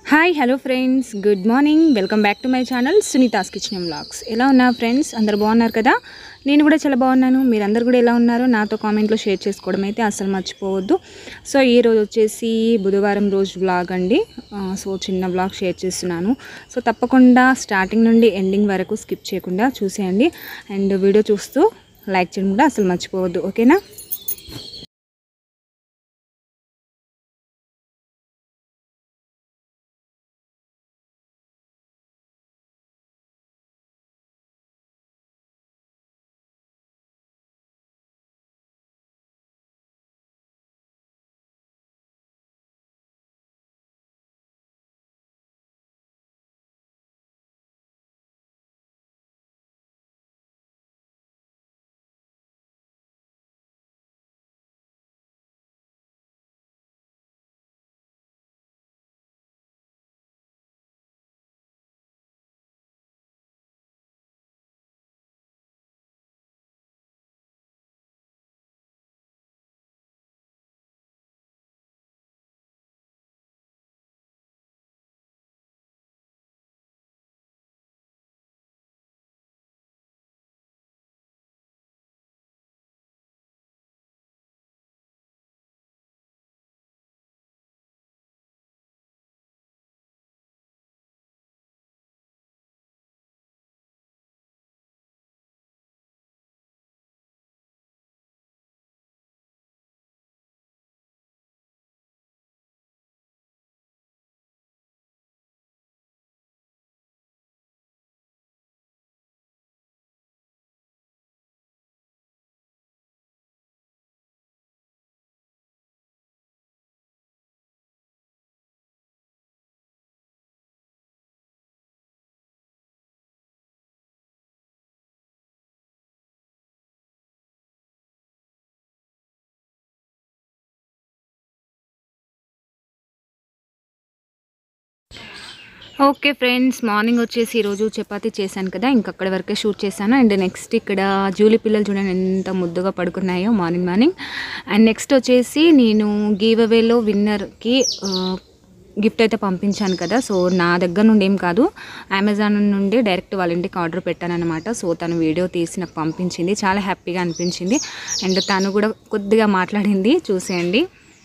Hi hello friends good morning welcome back to my channel Sunitha's kitchen vlogs ఎలా ఉన్నా friends అందరు బాగున్నారు కదా నేను కూడా చాలా బాగున్నాను మీరందరూ కూడా ఎలా ఉన్నారో నాతో కామెంట్లో షేర్ చేసుకోవడం అయితే అసలు మర్చిపోవద్దు సో ఈ రోజు వచ్చేసి బుధవారం రోజు వ్లాగ్ అండి ఆ, సో చిన్న వ్లాగ్ షేర్ చేస్తున్నాను సో తప్పకుండా స్టార్టింగ్ నుండి ఎండింగ్ వరకు స్కిప్ చేయకుండా చూసేయండి అండ్ వీడియో చూస్తూ లైక్ చేయడం కూడా అసలు మర్చిపోవద్దు ఓకేనా ఓకే ఫ్రెండ్స్ మార్నింగ్ వచ్చేసి ఈరోజు చపాతీ చేశాను కదా ఇంక అక్కడి వరకే షూట్ చేశాను అండ్ నెక్స్ట్ ఇక్కడ జూలీ పిల్లలు చూడండి ఎంత ముద్దుగా పడుకున్నాయో మార్నింగ్ మార్నింగ్ అండ్ నెక్స్ట్ వచ్చేసి నేను గివ్ అవేలో విన్నర్కి గిఫ్ట్ అయితే పంపించాను కదా సో నా దగ్గర నుండి ఏం కాదు అమెజాన్ నుండి డైరెక్ట్ వాళ్ళ ఇంటికి ఆర్డర్ పెట్టాను అనమాట సో తను వీడియో తీసి నాకు పంపించింది చాలా హ్యాపీగా అనిపించింది అండ్ తను కూడా కొద్దిగా మాట్లాడింది చూసేయండి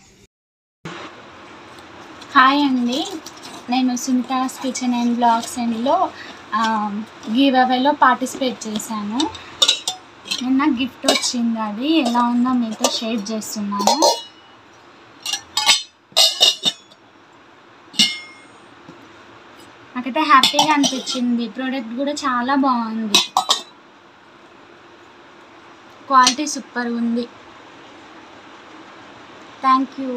హాయ్ అండి నేను సునీతాస్ కిచెన్ అండ్ బ్లాగ్స్ అండ్లో గివ్ అవేలో పార్టిసిపేట్ చేశాను నిన్న గిఫ్ట్ వచ్చింది అది ఎలా ఉందో మీతో షేర్ చేస్తున్నాను నాకైతే హ్యాపీగా అనిపించింది ప్రోడక్ట్ కూడా చాలా బాగుంది క్వాలిటీ సూపర్ ఉంది thank you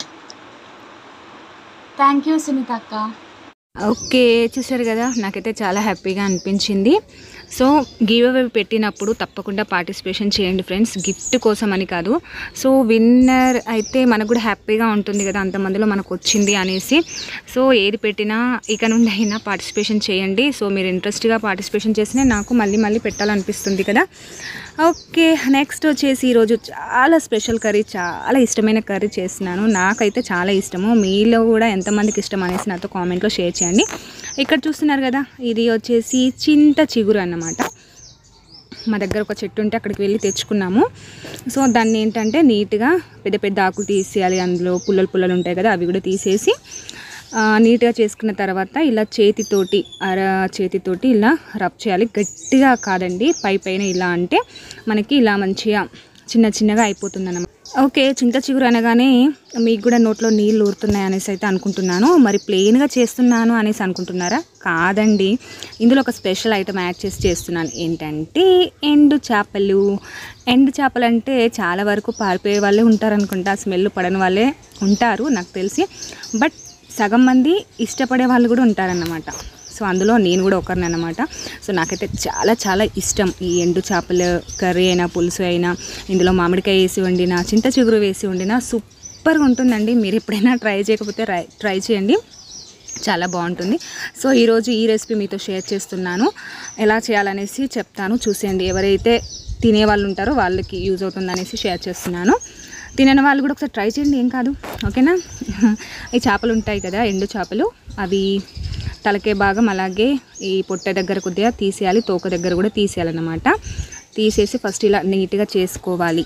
thank you Sunitha అక్క ఓకే చూసారు కదా నాకైతే చాలా హ్యాపీగా అనిపించింది సో గివ్ అవే పెట్టినప్పుడు తప్పకుండా పార్టిసిపేషన్ చేయండి ఫ్రెండ్స్ గిఫ్ట్ కోసం అని కాదు సో విన్నర్ అయితే మనకు కూడా హ్యాపీగా ఉంటుంది కదా అంతమందిలో మనకు వచ్చింది అనేసి సో ఏది పెట్టినా ఇక నుండి అయినా పార్టిసిపేషన్ చేయండి సో మీరు ఇంట్రెస్ట్గా పార్టిసిపేషన్ చేసినా నాకు మళ్ళీ మళ్ళీ పెట్టాలనిపిస్తుంది కదా ఓకే నెక్స్ట్ వచ్చేసి ఈరోజు చాలా స్పెషల్ కర్రీ చాలా ఇష్టమైన కర్రీ చేస్తున్నాను నాకైతే చాలా ఇష్టము మీలో కూడా ఎంతమందికి ఇష్టం అనేసి నాతో కామెంట్లో షేర్ చేయండి ఇక్కడ చూస్తున్నారు కదా ఇది వచ్చేసి చింత చిగురు అన్నమాట మా దగ్గర ఒక చెట్టు ఉంటే అక్కడికి వెళ్ళి తెచ్చుకున్నాము సో దాన్ని ఏంటంటే నీట్గా పెద్ద పెద్ద ఆకులు తీసేయాలి అందులో పుల్లలు పుల్లలు ఉంటాయి కదా అవి కూడా తీసేసి ఆ, నీట్గా చేసుకున్న తర్వాత ఇలా చేతితోటి అర చేతితోటి ఇలా రబ్ చేయాలి గట్టిగా కాదండి పై పైన ఇలా అంటే మనకి ఇలా మంచిగా చిన్న చిన్నగా అయిపోతుంది అన్నమాట ఓకే చింత చిగురు అనగానే మీకు కూడా నోట్లో నీళ్ళు ఊరుతున్నాయి అనేసి అయితే అనుకుంటున్నాను మరి ప్లెయిన్గా చేస్తున్నాను అనేసి అనుకుంటున్నారా కాదండి ఇందులో ఒక స్పెషల్ ఐటమ్ యాడ్ చేసి చేస్తున్నాను ఏంటంటే ఎండు చేపలు ఎండు చేపలు అంటే చాలా వరకు పారిపోయే వాళ్ళే ఉంటారు అనుకుంటా స్మెల్ పడని వాళ్ళే ఉంటారు నాకు తెలిసి బట్ సగం మంది ఇష్టపడే వాళ్ళు కూడా ఉంటారన్నమాట సో అందులో నేను కూడా ఒకరిని అనమాట సో నాకైతే చాలా చాలా ఇష్టం ఈ ఎండు చేపల కర్రీ అయినా పులుసు అయినా ఇందులో మామిడికాయ వేసి వండిన చింత చిగురు వేసి వండిన సూపర్గా ఉంటుందండి మీరు ఎప్పుడైనా ట్రై చేయకపోతే ట్రై ట్రై చేయండి చాలా బాగుంటుంది సో ఈరోజు ఈ రెసిపీ మీతో షేర్ చేస్తున్నాను ఎలా చేయాలనేసి చెప్తాను చూసేయండి ఎవరైతే తినే వాళ్ళు ఉంటారో వాళ్ళకి యూజ్ అవుతుంది అనేసి షేర్ చేస్తున్నాను తినని వాళ్ళు కూడా ఒకసారి ట్రై చేయండి ఏం కాదు ఓకేనా ఈ చేపలు ఉంటాయి కదా ఎండు చేపలు అవి తలకే భాగం అలాగే ఈ పొట్ట దగ్గర కొద్దిగా తీసేయాలి తోక దగ్గర కూడా తీసేయాలన్నమాట తీసేసి ఫస్ట్ ఇలా నీట్గా చేసుకోవాలి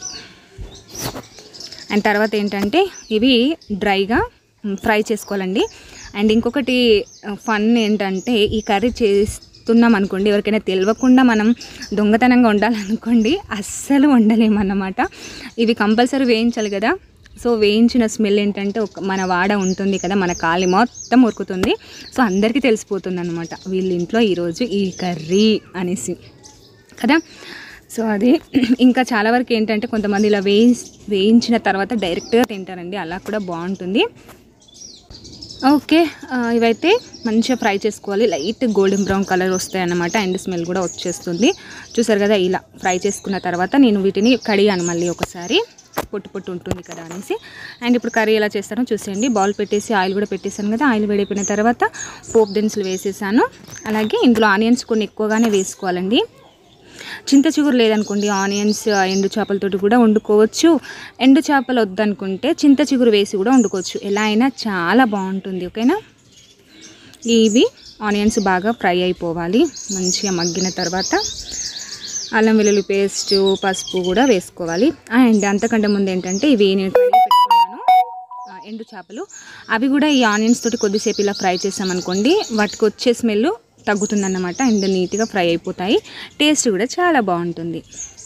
అండ్ తర్వాత ఏంటంటే ఇవి డ్రైగా ఫ్రై చేసుకోవాలండి అండ్ ఇంకొకటి ఫన్ ఏంటంటే ఈ కర్రీ చేస్తున్నాం అనుకోండి ఎవరికైనా తెలియకుండా మనం దొంగతనంగా వండాలనుకోండి అస్సలు వండలేమన్నమాట ఇవి కంపల్సరీ వేయించాలి కదా సో వేయించిన స్మెల్ ఏంటంటే ఒక మన వాడ ఉంటుంది కదా మన కాలి మొత్తం ఉరుకుతుంది సో అందరికీ తెలిసిపోతుంది అనమాట వీళ్ళ ఇంట్లో ఈరోజు ఈ కర్రీ అనేసి కదా సో అది ఇంకా చాలా వరకు ఏంటంటే కొంతమంది ఇలా వేయి వేయించిన తర్వాత డైరెక్ట్గా తింటారండి అలా కూడా బాగుంటుంది ఓకే ఆ, ఇవైతే మంచిగా ఫ్రై చేసుకోవాలి లైట్ గోల్డెన్ బ్రౌన్ కలర్ వస్తాయి అన్నమాట అండ్ స్మెల్ కూడా వచ్చేస్తుంది చూసారు కదా ఇలా ఫ్రై చేసుకున్న తర్వాత నేను వీటిని కడిగాను మళ్ళీ ఒకసారి పొట్టు పొట్టు ఉంటుంది కదా అనేసి అండ్ ఇప్పుడు కర్రీ ఎలా చేస్తానో చూసేయండి బౌల్ పెట్టేసి ఆయిల్ కూడా పెట్టేసాను కదా ఆయిల్ వేడిపోయిన తర్వాత పోపు దినుసులు వేసేసాను అలాగే ఇందులో ఆనియన్స్ కొన్ని ఎక్కువగానే వేసుకోవాలండి చింత చిగురు లేదనుకోండి ఆనియన్స్ ఎండు చేపలతోటి కూడా వండుకోవచ్చు ఎండు చేపలు వద్దనుకుంటే చింత చిగురు వేసి కూడా వండుకోవచ్చు ఎలా అయినా చాలా బాగుంటుంది ఓకేనా ఇవి ఆనియన్స్ బాగా ఫ్రై అయిపోవాలి మంచిగా మగ్గిన తర్వాత అల్లం వెల్లుల్లి పేస్ట్ పసుపు కూడా వేసుకోవాలి అండ్ అంతకంటే ముందు ఏంటంటే ఇవి నేను కడిగి పెట్టుకున్నాను ఆ, ఎండు చేపలు అవి కూడా ఈ ఆనియన్స్ తోటి కొద్దిసేపు ఇలా ఫ్రై చేసామనుకోండి వాటికి వచ్చే స్మెల్ తగ్గుతుందన్నమాట అండ్ నీట్గా ఫ్రై అయిపోతాయి టేస్ట్ కూడా చాలా బాగుంటుంది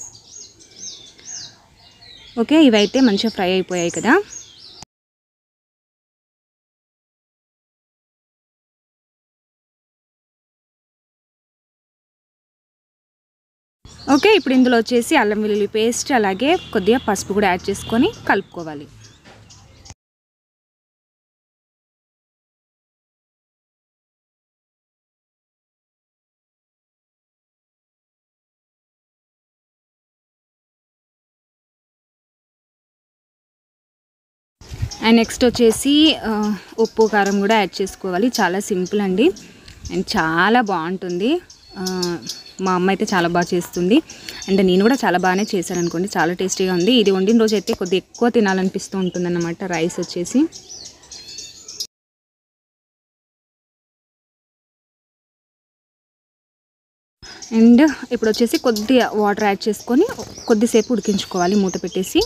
ఓకే ఇవైతే మంచిగా ఫ్రై అయిపోయాయి కదా ఓకే ఇప్పుడు ఇందులో వచ్చేసి అల్లం వెల్లుల్లి పేస్ట్ అలాగే కొద్దిగా పసుపు కూడా యాడ్ చేసుకొని కలుపుకోవాలి అండ్ నెక్స్ట్ వచ్చేసి ఆ, ఉప్పు కారం కూడా యాడ్ చేసుకోవాలి చాలా సింపుల్ అండి అండ్ చాలా బాగుంటుంది ఆ, మా అమ్మ అయితే చాలా బాగా చేస్తుంది అండ్ నేను కూడా చాలా బాగానే చేశాను అనుకోండి చాలా టేస్టీగా ఉంది ఇది వండిన రోజు అయితే కొద్దిగా ఎక్కువ తినాలనిపిస్తూ ఉంటుంది అన్నమాట రైస్ వచ్చేసి అండ్ ఇప్పుడు వచ్చేసి కొద్దిగా వాటర్ యాడ్ చేసుకొని కొద్దిసేపు ఉడికించుకోవాలి మూత పెట్టేసి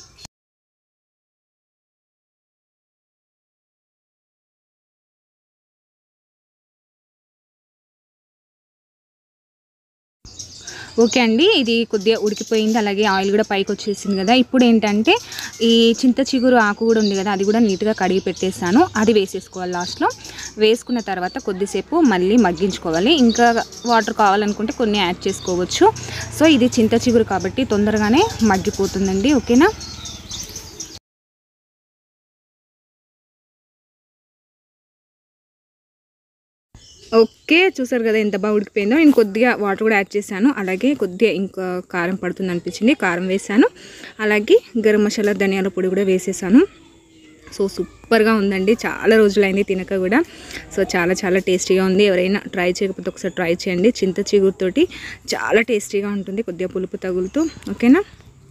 ఓకే అండి ఇది కొద్దిగా ఉడికిపోయింది అలాగే ఆయిల్ కూడా పైకి వచ్చేసింది కదా ఇప్పుడు ఏంటంటే ఈ చింత చిగురు ఆకు కూడా ఉంది కదా అది కూడా నీట్గా కడిగి పెట్టేసాను అది వేసేసుకోవాలి లాస్ట్లో వేసుకున్న తర్వాత కొద్దిసేపు మళ్ళీ మగ్గించుకోవాలి ఇంకా వాటర్ కావాలనుకుంటే కొన్ని యాడ్ చేసుకోవచ్చు సో ఇది చింత చిగురు కాబట్టి తొందరగానే మగ్గిపోతుందండి ఓకేనా ఓకే చూసారు కదా ఎంత బాగా ఉడికిపోయిందో నేను కొద్దిగా వాటర్ కూడా యాడ్ చేశాను అలాగే కొద్దిగా ఇంకా కారం పడుతుంది అనిపించింది కారం వేసాను అలాగే గరం మసాలా ధనియాల పొడి కూడా వేసేసాను సో సూపర్గా ఉందండి చాలా రోజులైంది తినక కూడా సో చాలా చాలా టేస్టీగా ఉంది ఎవరైనా ట్రై చేయకపోతే ఒకసారి ట్రై చేయండి చింత చిగురుతోటి చాలా టేస్టీగా ఉంటుంది కొద్దిగా పులుపు తగులుతూ ఓకేనా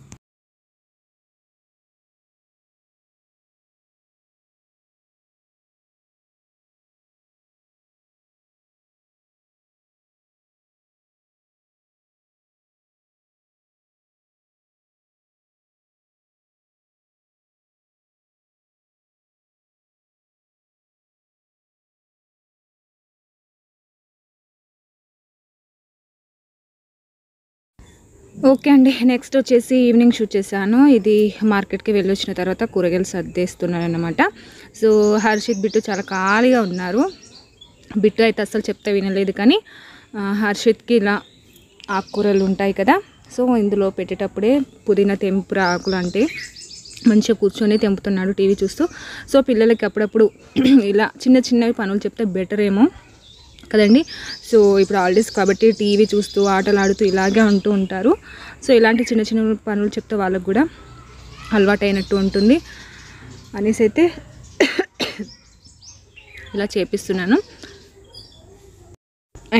ఓకే అండి నెక్స్ట్ వచ్చేసి ఈవినింగ్ షూట్ చేశాను ఇది మార్కెట్కి వెళ్ళి వచ్చిన తర్వాత కూరగాయలు సర్దేస్తున్నాను అనమాట సో హర్షిత్ బిట్టు చాలా ఖాళీగా ఉన్నారు బిట్టు అయితే అస్సలు చెప్తే వినలేదు కానీ ఆ, హర్షిత్కి ఇలా ఆకుకూరలు ఉంటాయి కదా సో ఇందులో పెట్టేటప్పుడే పుదీనా తెంపుర ఆకులు అంటే మంచిగా కూర్చొని తెంపుతున్నాడు టీవీ చూస్తూ సో పిల్లలకి అప్పుడప్పుడు ఇలా చిన్న చిన్నవి పనులు చెప్తే బెటర్ ఏమో కదండి సో ఇప్పుడు హాలిడేస్ కాబట్టి టీవీ చూస్తూ ఆటలు ఆడుతూ ఇలాగే ఉంటూ ఉంటారు సో ఇలాంటి చిన్న చిన్న పనులు చెప్తే వాళ్ళకు కూడా అలవాటైనట్టు ఉంటుంది అనేసి అయితే ఇలా చేపిస్తున్నాను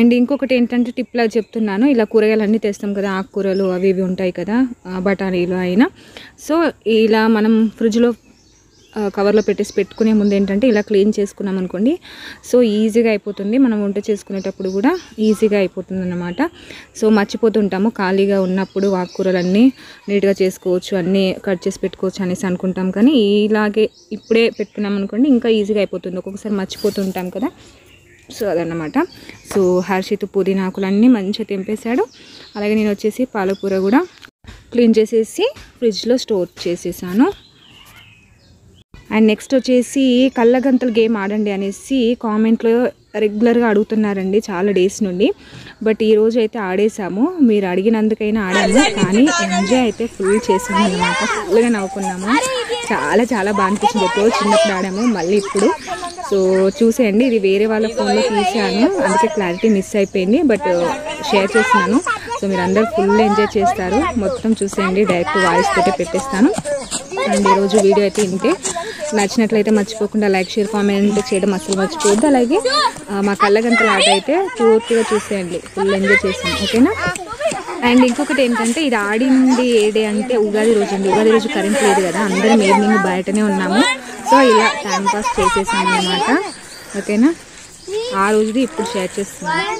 అండ్ ఇంకొకటి ఏంటంటే టిప్లా చెప్తున్నాను ఇలా కూరగాయలు అన్నీ తెస్తాం కదా ఆకుకూరలు అవి ఇవి ఉంటాయి కదా ఆ, బఠానీలు అయినా సో ఇలా మనం ఫ్రిడ్జ్లో ఆ, కవర్లో పెట్టేసి పెట్టుకునే ముందు ఏంటంటే ఇలా క్లీన్ చేసుకున్నాం అనుకోండి సో ఈజీగా అయిపోతుంది మనం వంట చేసుకునేటప్పుడు కూడా ఈజీగా అయిపోతుంది అన్నమాట సో మర్చిపోతుంటాము ఖాళీగా ఉన్నప్పుడు ఆకుకూరలన్నీ నీట్గా చేసుకోవచ్చు అన్నీ కట్ చేసి పెట్టుకోవచ్చు అనేసి అనుకుంటాం కానీ ఇలాగే ఇప్పుడే పెట్టుకున్నాం అనుకోండి ఇంకా ఈజీగా అయిపోతుంది ఒక్కొక్కసారి మర్చిపోతుంటాం కదా సో అదన్నమాట సో హర్షిత్ పుదీనా ఆకులన్నీ మంచిగా తెంపేశాడు అలాగే నేను వచ్చేసి పాలకూర కూడా క్లీన్ చేసేసి ఫ్రిడ్జ్లో స్టోర్ చేసేసాను అండ్ నెక్స్ట్ వచ్చేసి కళ్ళగంతలు గేమ్ ఆడండి అనేసి కామెంట్లో రెగ్యులర్గా అడుగుతున్నారండి చాలా డేస్ నుండి బట్ ఈ రోజు అయితే ఆడేసాము మీరు అడిగినందుకైనా ఆడాము కానీ ఎంజాయ్ అయితే ఫుల్ చేసాము అనమాట ఫుల్గా నవ్వుకున్నాము చాలా చాలా బాగా అనిపించింది ఎప్పుడో చిన్నప్పుడు ఆడాము మళ్ళీ ఇప్పుడు సో చూసేయండి ఇది వేరే వాళ్ళ ఫోన్లో తీసాను అందుకే క్లారిటీ మిస్ అయిపోయింది బట్ షేర్ చేస్తున్నాను సో మీరు అందరు ఫుల్ ఎంజాయ్ చేస్తారు మొత్తం చూసేయండి డైరెక్ట్ వాయిస్ తోటే పెట్టేస్తాను అండ్ ఈరోజు వీడియో అయితే ఇంతే నచ్చినట్లయితే మర్చిపోకుండా లైక్ షేర్ కామెంట్ చేయడం అసలు మర్చిపోవద్దు అలాగే ఆ, మా కళ్ళగంతల ఆట అయితే పూర్తిగా చూసేయండి ఫుల్ ఎంజాయ్ చేసాం ఓకేనా అండ్ ఇంకొకటి ఏంటంటే ఇది ఆడింది ఏడే అంటే ఉగాది రోజు అండి ఉగాది రోజు కరెంట్ లేదు కదా అందరం ఈవినింగ్ బయటనే ఉన్నాము సో ఇలా టైం పాస్ చేసేసాం అనమాట ఓకేనా ఆ రోజుది ఇప్పుడు షేర్ చేస్తున్నాను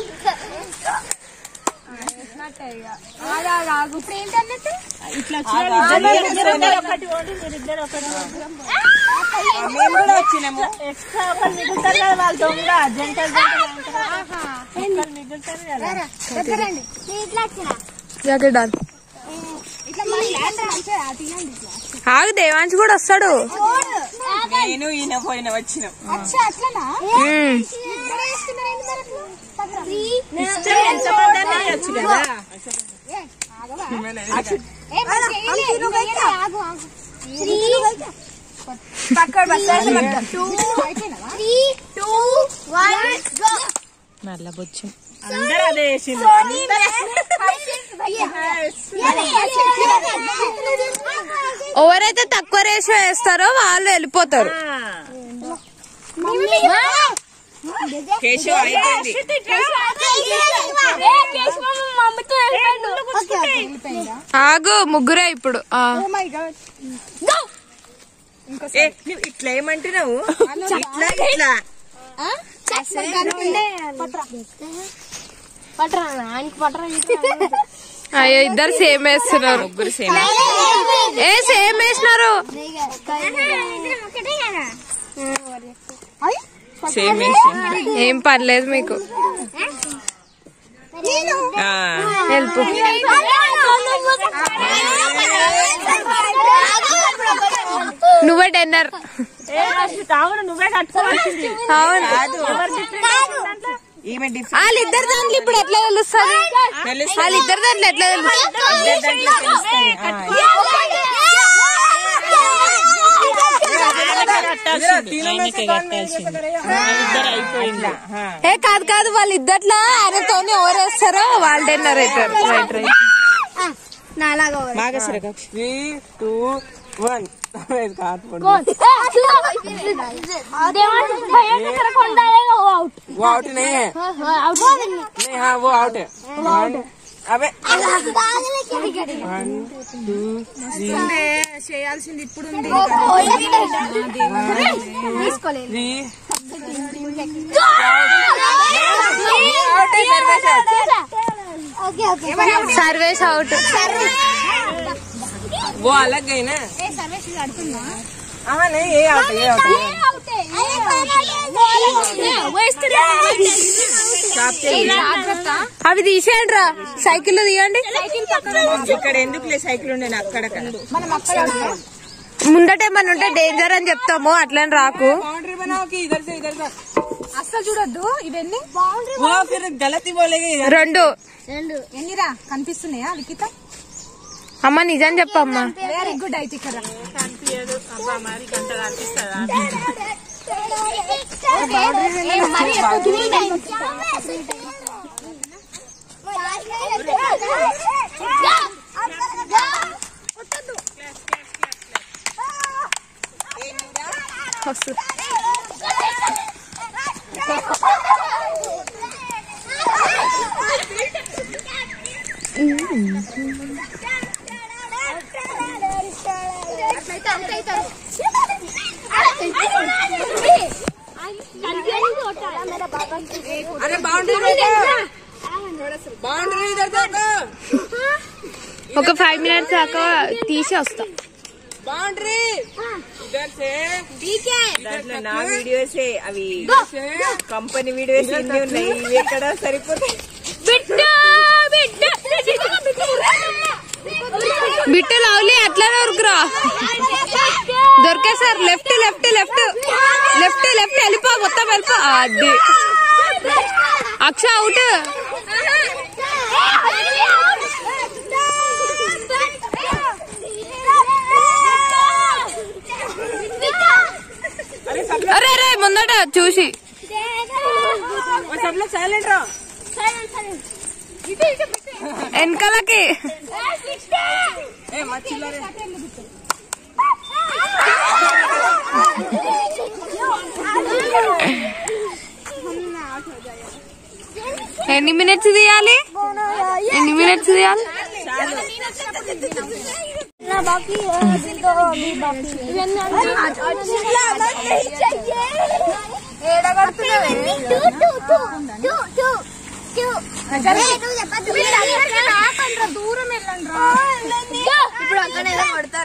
మేము కూడా వచ్చినాము ఎక్స్ట్రా ఒకరు మిగులుతారు కదా వాళ్ళు దొంగ జంట మిగులుతారు కదా జాకెట్ డాల్ ఆగు దేవాంశ్ కూడా వస్తాడు నేను ఈయన పోయిన వచ్చినాం మ్మ్. ఎంత పడ్డా వచ్చు కదా మళ్ళా బొచ్చు అందరూ అదే వేసిండు ఎవరైతే తక్కువ రేషియో వేస్తారో వాళ్ళు వెళ్ళిపోతారు కేశవ్ అయిపోయింది ఆగు ముగ్గురే ఇప్పుడు ఆ. ఏ, నువ్వు ఇట్లా ఏమంటున్నావు ఇట్లా ఇట్లా అయ్యో ఇద్దరు సేమ్ వేస్తున్నారు ముగ్గురు సేమ్ ఏ సేమ్ వేసినారు సేమ్ వేసి ఏం పర్లేదు మీకు ఆ. వెళ్ళిపో నువ్వే టెన్నర్ నువ్వే కట్టుకోవాల్సింది అవును ఈమె డిఫరెంట్ వాళ్ళిద్దరు దాంట్లో ఇప్పుడు ఎట్లా తెలుస్తుంది వాళ్ళిద్దరు దాంట్లో ఎట్లా తెలుస్తుంది ఏ కాదు కాదు వాళ్ళిద్దట్లో ఆయనతోనే ఎవరేస్తారో వాళ్ళు టెన్నర్ అవుతారు right right three two one కాదు वो आउट नहीं है नहीं हाँ वो आउट है One, अबे वन टू చేయాల్సింది ఇప్పుడు थ्री సర్వేస్ అవుట్ वो अलग गई ना हाँ नहीं ये आउट है ये आउट है అవి తీసేయండి రా సైకిల్ తీయండి ఇక్కడ ఎందుకులే సైకిల్ ఉండే అక్కడక్కడ ముందట ఏమన్నా ఉంటే డేంజర్ అని చెప్తాము అట్లని రాకు बाउंड्री बनाओ कि इधर से इधर का అస్సలు చూడొద్దు ఇవన్నీ वो फिर गलत ही बोलेगी इधर రెండు ఎన్నిరా కనిపిస్తున్నాయా లిఖిత అమ్మ నిజం చెప్పమ్మా వెరీ గుడ్ అయితే ఇక్కడ వస్తుంది अरे बाउंड्री बाउंड्री इधर देखो ఒక ఫైవ్ మినిట్స్ దాకా తీసి వస్తా बाउंड्री इधर से దాంట్లో నా వీడియోసే అవి కంపెనీ వీడియోస్ ఎన్ని ఉన్నాయి ఇవి ఎక్కడ సరిపోతాయి బిట్టు లవ్లీ అట్లానే ఉరుకురా దొరికే sir left left left left left వెళ్ళిపో మొత్తం వెళ్ళిపో అది అక్ష అవుట్ అరే అరే ముందట చూసి और सब लोग साइलेंट रहो వెనకాలకి ए मत चिल्ला रे ఎన్ని మినిట్స్ తీయాలి ఎన్ని మినిట్స్ తీయాలి దూరం వెళ్ళండి ఇప్పుడు అక్కడ కొడతారు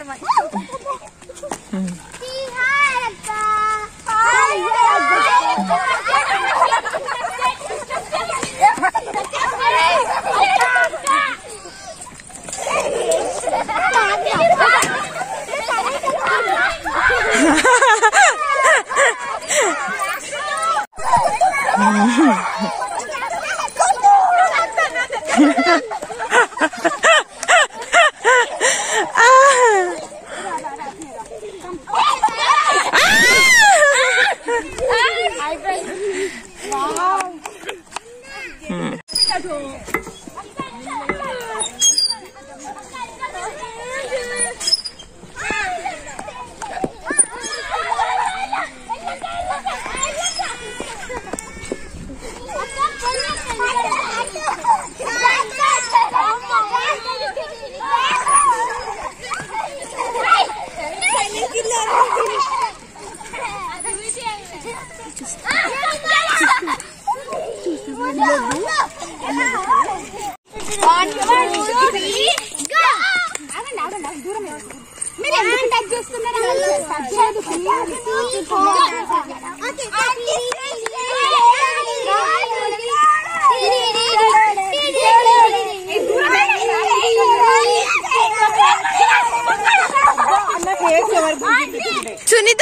మీరు ఎందుకు టచ్ చేస్తున్నారు సునీత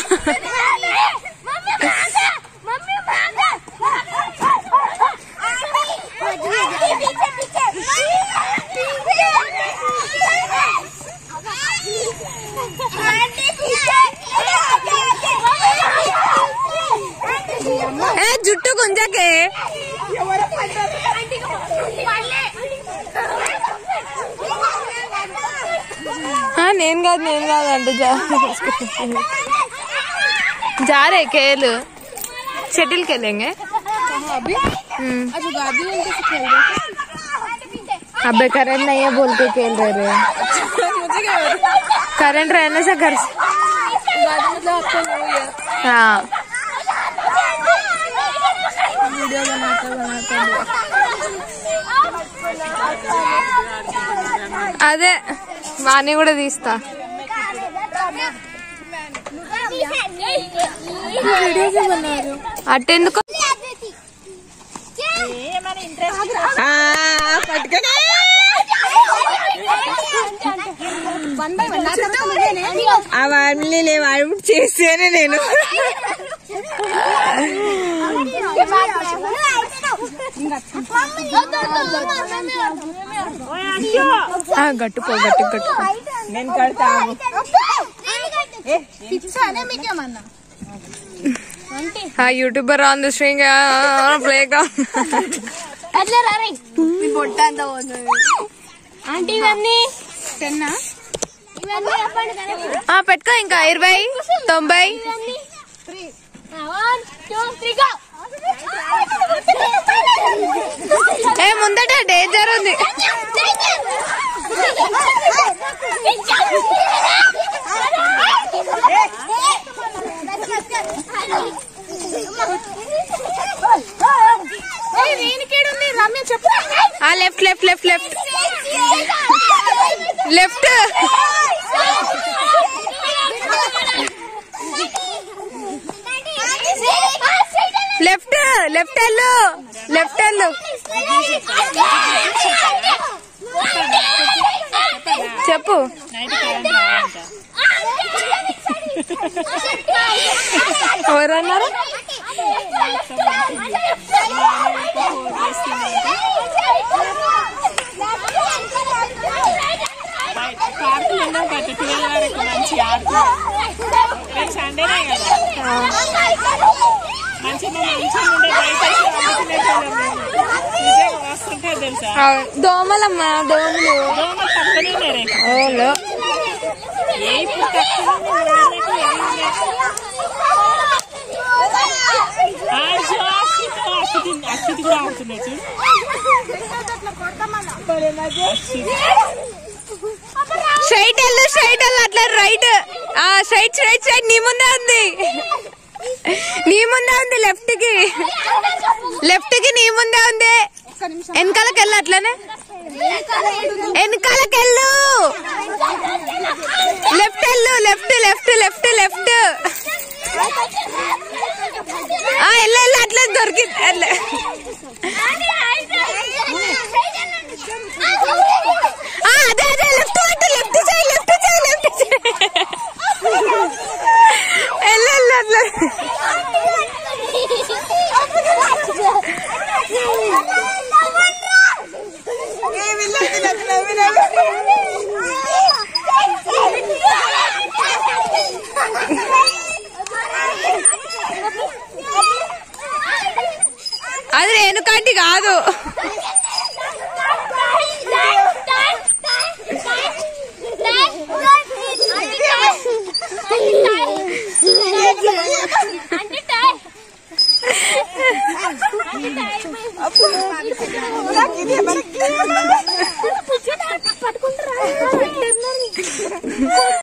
ఏ జుట్టు గుంజకే ఆ, నేను కాదు నేను కాదు అంటే जा रहे खेल शटिल खेलेंगे हम्म। अबे करंट नहीं है बोल के खेल रहे रे करंट रहने से घर से हाँ అదే వాణి కూడా తీస్తా అట్టెందుకు అవన్నీ లేవు అవి చేస్తేనే నేను ఆ, గట్టుకో గట్టు గట్టుకో నేను కడతాను ఆ youtuber on the string play aunty ఇవన్నీ టెన్నా ఇవన్నీ చెప్పండి కదా పెట్టుకో ఇంకా ఇరవై తొంభై వన్ టూ త్రీ గో ఏ ముందట డేంజర్ ఉంది Hey! చెప్పు ఆ left left left left left left left వెళ్ళు లెఫ్ట్ వెళ్ళు చెప్పు ఎవరన్నారు పార్కులు ఉండవు కదా ట్వెల్వ్ వరకు మంచి ఆడుతున్నారు రేపు సండేనే కదా మంచిగా మంచిగా ఉండే బయట వచ్చి ఆడుకునేటోళ్ళం మేము. నిజంగా వస్తుంటే తెలుసా దోమలమ్మా దోమలు దోమ తక్కువనే ఉన్నాయి రేపు. ఓలో ఏ ఇప్పుడు తక్కువ ఉన్నాయి, రేపు ఏమి ఉన్నాయి? ఆ, జో, అక్షిత్, అక్షిత్, అక్షిత్ కూడా ఆడుతున్నాయి చూడు స్ట్రైట్ వెళ్ళు స్ట్రైట్ వెళ్ళు అట్లా రైట్ ఆ స్ట్రైట్ స్ట్రైట్ స్ట్రైట్ నీ ముందే ఉంది నీ ముందే ఉంది లెఫ్ట్ కి లెఫ్ట్ కి నీ ముందే ఉంది వెనకాలకి వెళ్ళు అట్లనే వెనకాలకి వెళ్ళు లెఫ్ట్ వెళ్ళు లెఫ్ట్ లెఫ్ట్ లెఫ్ట్ లెఫ్ట్ ఆ వెళ్ళు వెళ్ళు అట్లా దొరికింది వెళ్ళు. ఆ, అదే అదే లెఫ్ట్ పట్టు లెఫ్ట్ చేయి లెఫ్ట్ చేయి లెఫ్ట్ చేయి వెళ్ళు వెళ్ళు అట్లా అది రేణుకాంటి కాదు అంటే